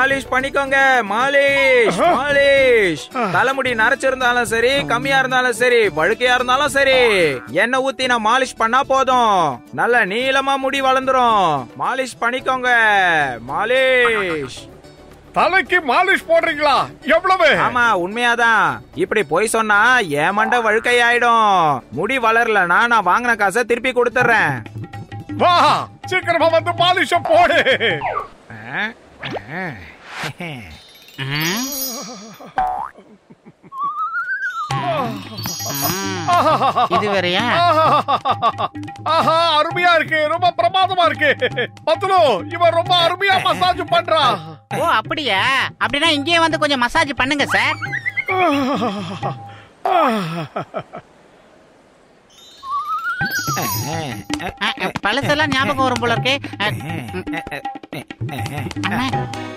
Molisch பண்ணிக்கோங்க Molisch Molisch தலைமுடி நரைச்சிருந்தாலும் சரி கம்மியா இருந்தாலும் சரி வழுக்கையா இருந்தாலும் சரி எண்ணெய் ஊத்தி நான் மாலிஷ் பண்ணா போதும் நல்ல நீளமா முடி வளர்ந்துரும் மாலிஷ் பண்ணிக்கோங்க மாலிஷ் தலைக்கு மாலிஷ் போடுறீங்களா எவ்வளவு ஆமா உண்மையாதான் இப்படி போய் சொன்னா என் மண்டை வழுக்கை ஆயிடும் முடி வளரலனா நான் வாங்கின காசை திருப்பி கொடுத்துறேன் வா சீக்கிரமா வந்து மாலிஷ போடு இது வேறயா ஆஹா அருமையா இருக்கு ரொம்ப பிரமாதமா இருக்கு பத்துலு இவன் ரொம்ப அருமையா மசாஜ் பண்றான் ஓ அப்படியா அப்படின்னா இங்கேயே வந்து கொஞ்சம் மசாஜ் பண்ணுங்க சார் அ, அ, பழசெல்லாம் ஞாபகம் வரும் போல இருக்கே அ, அம்மா.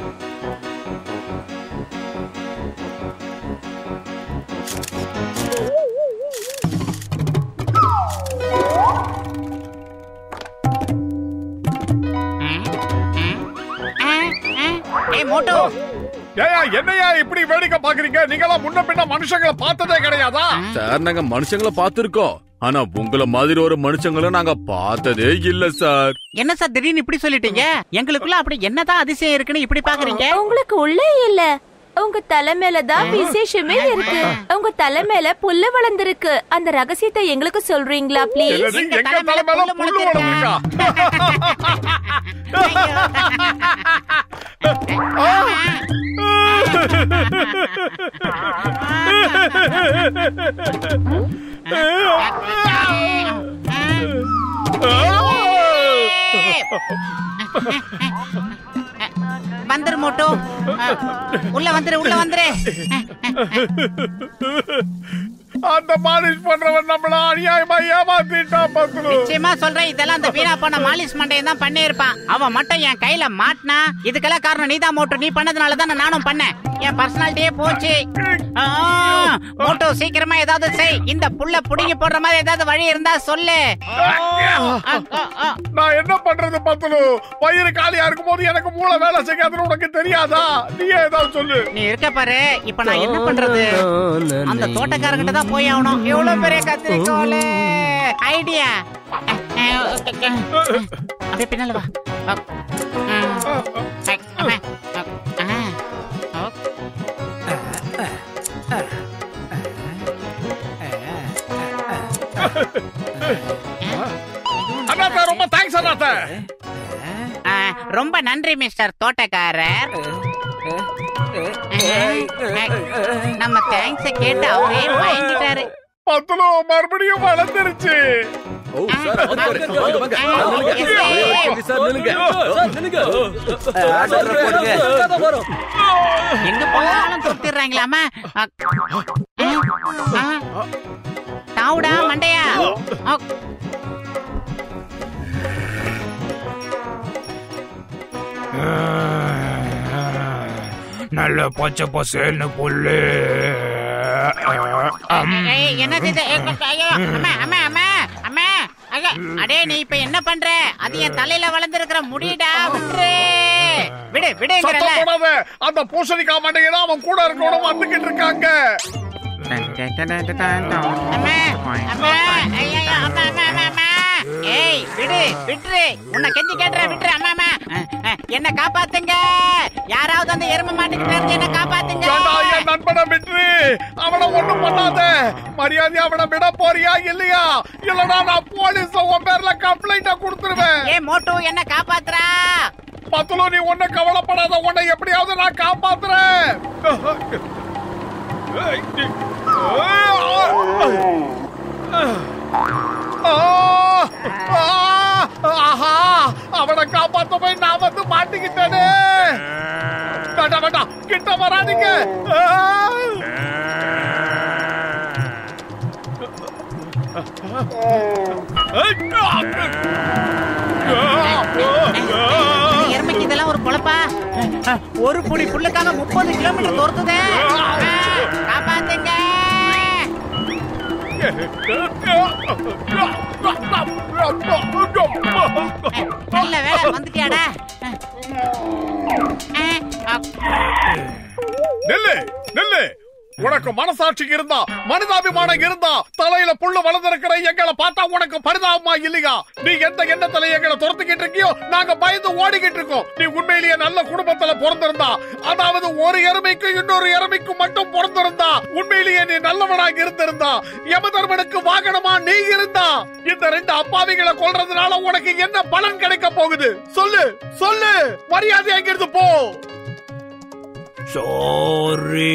ஆ, ஆ. ஏய் மோட்டோ ஏயா என்னையா இப்படி வேடிக்கை பாக்குறீங்க நீங்களாம் முன்ன பின்ன மனுஷங்களை பார்த்ததே கிடையாதா சார் நாங்க மனுஷங்களை பார்த்திருக்கோம் ஆனா உங்கள மாதிரி ஒரு மனுஷங்களை நாங்க பார்த்ததே இல்ல சார் என்ன சார் திடீர்னு இப்படி சொல்லிட்டீங்க எங்களுக்குள்ள அப்படி என்னதான் அதிசயம் இருக்குன்னு இப்படி பாக்குறீங்க உங்களுக்கு உள்ளே இல்ல உங்க தலை மேல தான் விசேஷமே இருக்கு உங்க தலை மேல புல்லு வளர்ந்திருக்கு அந்த ரகசியத்தை எங்களுக்கு சொல்றீங்களா ப்ளீஸ் என்னது, எங்க எங்க தலை மேல தலை மேல புல்லு புல்லு முளைச்சிருக்கா? வளர்ந்திருக்கா வந்துரு மோட்டோ உள்ள வந்துரு உள்ள வந்துரு அந்த மாலிஷ் பண்றவன் நம்மள அநியாயமா ஏமாத்திட்டான் பத்துலு நிச்சயமா சொல்றேன் இதெல்லாம் அந்த வீணா போன மாலிஷ் மண்டையன் தான் பண்ணியிருப்பான் அவன் மட்டும் என் கையில மாட்டினா இதுக்கெல்லாம் காரணம் நீதான் மோட்டோ நீ பண்ணதுனால தான் நானும் பண்ணேன் என் பர்சனாலிட்டியே போச்சு ஆ, மோட்டோ சீக்கிரமா ஏதாவது செய் இந்த புல்ல புடுங்கி போடுற மாதிரி ஏதாவது வழி இருந்தா சொல்லு ஆ, ஆ, ஆ. நான் என்ன பண்றது பத்துலு வயிறு காலியா இருக்கும் போது எனக்கு மூளை வேலை செய்யாதுன்னு உனக்கு தெரியாதா நீயே ஏதாவது சொல்லு நீ இருக்க பாரு இப்ப நான் என்ன பண்றது அந்த தோட்டக்காரங்கிட்ட தான் போய் ஆகணும் எவ்வளவு பெரிய கத்திரிக்கோல ஐடியா அப்படியே பின்னால வா அண்ணாத்த ரொம்ப தேங்க்ஸ் அண்ணாத்த ஆ, ரொம்ப நன்றி மிஸ்டர் தோட்டக்காரர் நம்ம தேங்க்ஸ் கேட்டு அவரே வாங்கிட்டாரு பத்துலு மறுபடியும் வளர்ந்துருச்சு ஓ சார் வாங்க வாங்க வாங்க நில்லுங்க சார் நில்லுங்க ஆர்டர் போடுங்க எங்க போனாலும் தொத்திடுறாங்களாமா தாவுடா மண்டையா அ, நல்ல பச்சை பசேல்னு புல்லு ஏய், என்னது இது ஏய், ஐயோ, அம்மா அம்மா அம்மா அம்மா ஐயோ, அடே நீ இப்ப என்ன பண்ற அது என் தலையில வளர்ந்திருக்கிற முடிடா விட்டுரு விடு விடுங்கறல சத்தம் போடாத அந்த பூசணிக்காய் மண்டையில அவன் கூட இருக்கணும் வந்துகிட்டு இருக்காங்க அம்மா அம்மா ஐயோ அம்மா அம்மா அம்மா அம்மா ஏய் விடு விட்டுரு உன்னை கெஞ்சி கேட்டுற விட்டுரு அம்மா அம்மா அஹ், அஹ், என்ன காப்பாத்துங்க யாராவது அந்த எருமை மாட்டுக்கிட்ட இருந்து என்ன காப்பாத்துங்க ஏண்டா, என் நண்பனை விட்டுரு அவனை ஒண்ணும் பண்ணாத மரியாதை அவனை விட போறியா இல்லையா இல்லனா நான் போலீஸ் உன் பேர்ல கம்ப்ளைண்ட கொடுத்துருவேன் ஏ மோட்டு என்ன காப்பாத்துறா பத்துலு நீ ஒண்ணு கவலைப்படாத உன்னை எப்படியாவது நான் காப்பாத்துறேன் ஆஹா அவனை காப்பாத்த போய் நான் வந்து மாட்டிக்கிட்டேனே வேண்டாம் வேண்டாம் கிட்ட வராதீங்க இந்த எருமைக்கு இதெல்லாம் ஒரு பொழப்பா ஒரு புடி புல்லுக்காக முப்பது கிலோமீட்டர் தோர்த்துதே காப்பாத்துங்க நல்ல வேலை வந்துட்டியாடா உனக்கு மனசாட்சி இருந்தா மனிதாபிமானம் இருந்தா தலையில புல்லு வளர்ந்திருக்கிற எங்களை பார்த்தா உனக்கு பரிதாபமா இல்லையா நீ எந்த எண்ணத்துல எங்களை துரத்துக்கிட்டு இருக்கியோ நாங்க பயந்து ஓடிக்கிட்டு இருக்கோம் நீ உண்மையிலேயே நல்ல குடும்பத்துல பிறந்திருந்தா அதாவது ஒரு எருமைக்கு இன்னொரு எருமைக்கு மட்டும் பிறந்திருந்தா உண்மையிலேயே நீ நல்லவனாக இருந்திருந்தா யமதர்மனுக்கு வாகனமா நீ இருந்தா இந்த ரெண்டு அப்பாவிகளை கொல்றதுனால உனக்கு என்ன பலன் கிடைக்க போகுது சொல்லு சொல்லு மரியாதை அங்கிருந்து போ சாரி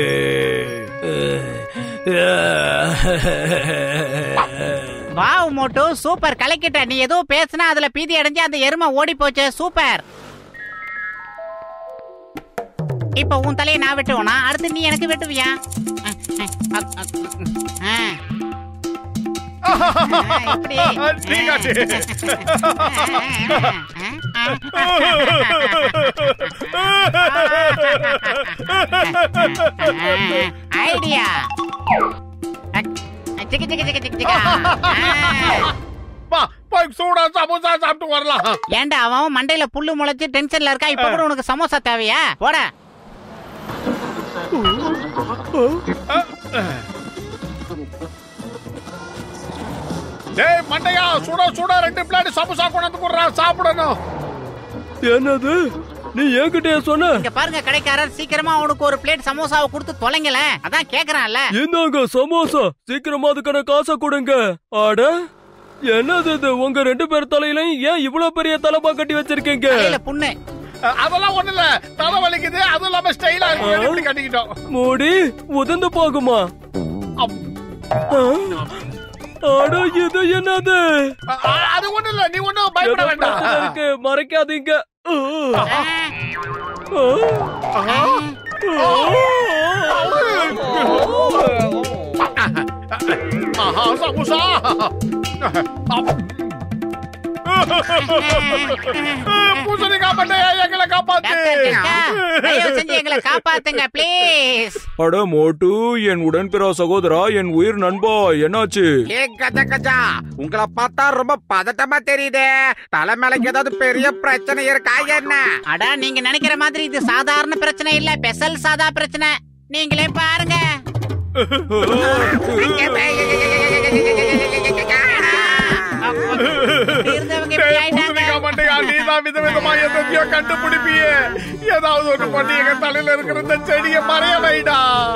வாவ் மோட்டு சூப்பர் கலக்கிட்ட நீ ஏதோ பேசுனா அதுல பீதி அடைஞ்சு அந்த எருமை ஓடி போச்சு சூப்பர் இப்ப உன் தலையை நான் வெட்டுவேனா அடுத்து நீ எனக்கு வெட்டுவியா ஆ. ஆ, இப்படி. நீ காட்டு. ஐடியா சிக்கு சிக்கு சிக்கு சிக்கு சிக்கா ஆ. வா போய் சூடா சமோசா சாப்பிட்டு வரலாம் ஏன்டா அவன் மண்டையில புல்லு முளைச்சு டென்ஷன்ல இருக்கா இப்ப கூட உனக்கு சமோசா தேவையா போட டேய் மண்டையா சுட சுட ரெண்டு பிளேட் சமோசா கொண்டாந்து குடுறா சாப்பிடணும் என்னது நீ என்கிட்டயே சொன்ன இங்க பாருங்க கடைக்காரர் சீக்கிரமா அவனுக்கு ஒரு பிளேட் சமோசாவை கொடுத்து தொலைங்கல அதான் கேக்குறான்ல இந்தாங்க சமோசா சீக்கிரமா அதுக்கான காசை கொடுங்க அட என்னது இது உங்க ரெண்டு பேர் தலையிலையும் ஏன் இவ்வளவு பெரிய தலைப்பா கட்டி வச்சிருக்கீங்க தலையில புண்ணு அஹ், அதெல்லாம் ஒண்ணு இல்ல தலை வலிக்குது அதுவும் இல்லாம ஸ்டைலா இருக்கு இப்படி கட்டிக்கிட்டோம் மூடி உதிர்ந்து போகுமா அப். ஆ? அட இது என்னது அஹ், அஹ், அது ஒண்ணு இல்ல நீ ஒண்ணும் பயப்பட ஏதோ பிரச்சனை வேண்டாம் இருக்கு மறைக்காதீங்க ஆ. ஆ, ஆ. ஆஹா சமோசா பூசணிக்காய் மண்டையா எங்களை காப்பாத்து டாக்டர் ஜக்கா, தயவு செஞ்சு எங்களை காப்பாத்துங்க ப்ளீஸ் அட மோட்டு என் உடன்பிறா சகோதரா என் உயிர் நண்பா என்னாச்சு ஏ கஜா கஜா உங்களை பார்த்தா ரொம்ப பதட்டமா தெரியுதே தலை மேலக்கு ஏதாவது பெரிய பிரச்சனை இருக்கா என்ன அடா நீங்க நினைக்கிற மாதிரி இது சாதாரண பிரச்சனை இல்ல பெசல் சாதா பிரச்சனை நீங்களே பாருங்க இப்படி இருந்தவங்க இப்படி டேய், ஆயிட்டாங்க பூசணிக்காய் மண்டையா நீதான் விதவிதமா எதையோ கண்டுபிடிப்பியே ஏதாவது ஒண்ணு பண்ணி எங்க தலையில இருக்கிற இந்த செடியை மறைய வைடா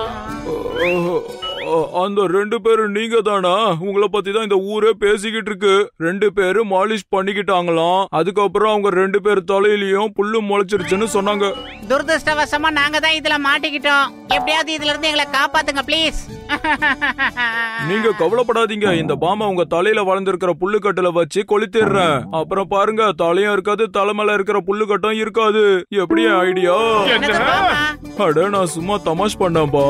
அ, அந்த ரெண்டு பேரும் நீங்க தானா உங்களை பத்தி தான் இந்த ஊரே பேசிக்கிட்டு இருக்கு ரெண்டு பேரும் மாலிஷ் பண்ணிக்கிட்டாங்களாம் அதுக்கப்புறம் அவங்க ரெண்டு பேர் தலையிலயும் புல்லு முளைச்சிருச்சுன்னு சொன்னாங்க துரதிருஷ்டவசமா நாங்க தான் இதுல மாட்டிக்கிட்டோம் எப்படியாவது இதுல இருந்து எங்களை காப்பாத்துங்க ப்ளீஸ் நீங்க கவலைப்படாதீங்க இந்த பாம்பை உங்க தலையில வளர்ந்திருக்கிற புல்லுக்கட்டுல வச்சு கொளுத்திடுறேன் அப்புறம் பாருங்க தலையும் இருக்காது தலை மேல இருக்கிற புல்லுக்கட்டும் இருக்காது எப்படி ஐடியா என்னது பாமா? அட நான் சும்மா தமாஷ் பண்ணேன்பா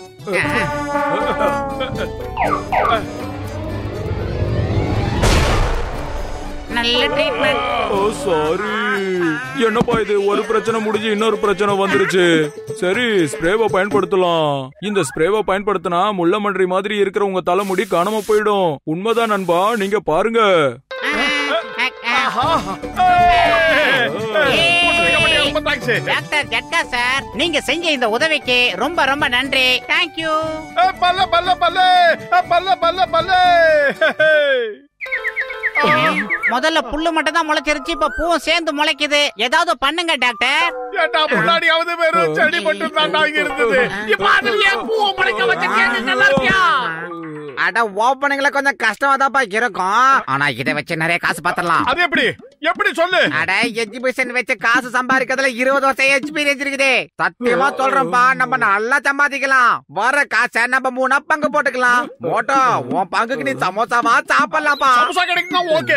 நல்ல ட்ரீட்மெண்ட் ஓ சாரி என்னப்பா இது ஒரு பிரச்சனை முடிஞ்சு இன்னொரு பிரச்சனை வந்துருச்சு சரி ஸ்ப்ரேவை பயன்படுத்தலாம் இந்த ஸ்ப்ரேவை பயன்படுத்தினா முள்ளமன்றி மாதிரி இருக்கிற உங்க தலைமுடி காணாம போயிடும் உண்மைதான் நண்பா நீங்க பாருங்க பூசணிக்காய் மண்டையா ரொம்ப தேங்க்ஸ் டாக்டர் ஜட்கா சார் நீங்க செஞ்ச இந்த உதவிக்கு ரொம்ப ரொம்ப நன்றி தேங்க்யூ பல்ல பல்ல பல்ல பல்ல பல்ல பல்ல முதல்ல புல்லு மட்டும் தான் முளைச்சிருச்சு இப்ப பூவும் சேர்ந்து முளைக்குது ஏதாவது பண்ணுங்க டாக்டர் ஏண்டா முன்னாடியாவது வெறும் செடி மட்டும் தாண்டா இங்க இருந்தது இப்ப அதுல ஏன் பூவை முளைக்க வச்சிருக்கீங்க நல்லா இருக்கியா அட ஓப்பனிங்ல கொஞ்சம் கஷ்டமா தான்ப்பா இருக்கும் ஆனா இதை வச்சு நிறைய காசு பாத்திரலாம் அது எப்படி எப்படி சொல்லு அட எஜுகேஷன் வச்சு காசு சம்பாதிக்கிறதுல இருபது வருஷம் எக்ஸ்பீரியன்ஸ் இருக்குது சத்தியமா சொல்றேன்ப்பா நம்ம நல்லா சம்பாதிக்கலாம் வர காசை நம்ம மூணா பங்கு போட்டுக்கலாம் மோட்டோ உன் பங்குக்கு நீ சமோசாவா சாப்பிடலாம்ப்பா சமோசா கிடைக்குன்னா ஓகே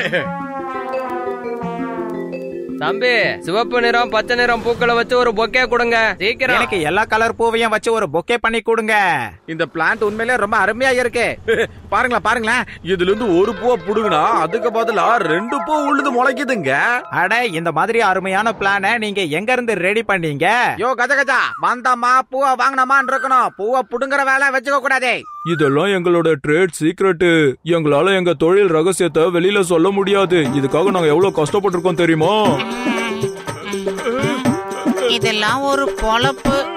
தம்பி சிவப்பு நிறம் பச்சை நிறம் பூக்களை வச்சு ஒரு பொக்கே கொடுங்க சீக்கிரம் எனக்கு எல்லா கலர் பூவையும் வச்சு ஒரு பொக்கே பண்ணி கொடுங்க இந்த பிளான்ட் உண்மையிலே ரொம்ப அருமையா இருக்கு பாருங்களேன் பாருங்களேன் இதுல இருந்து ஒரு பூவை புடுங்கினா அதுக்கு பதிலா ரெண்டு பூ உழுது முளைக்குதுங்க அட இந்த மாதிரி அருமையான பிளான நீங்க எங்க இருந்து ரெடி பண்ணீங்க யோ கஜ கஜா வந்தமா பூவை வாங்கினமான்னு இருக்கணும் பூவை புடுங்குற வேலை வச்சுக்க கூடாதே இதெல்லாம் எங்களோட ட்ரேட் சீக்ரெட் எங்களால எங்க தொழில் ரகசியத்தை வெளியில சொல்ல முடியாது இதுக்காக நாங்க எவ்வளவு கஷ்டப்பட்டிருக்கோம் தெரியுமா இதெல்லாம் ஒரு பொழப்பு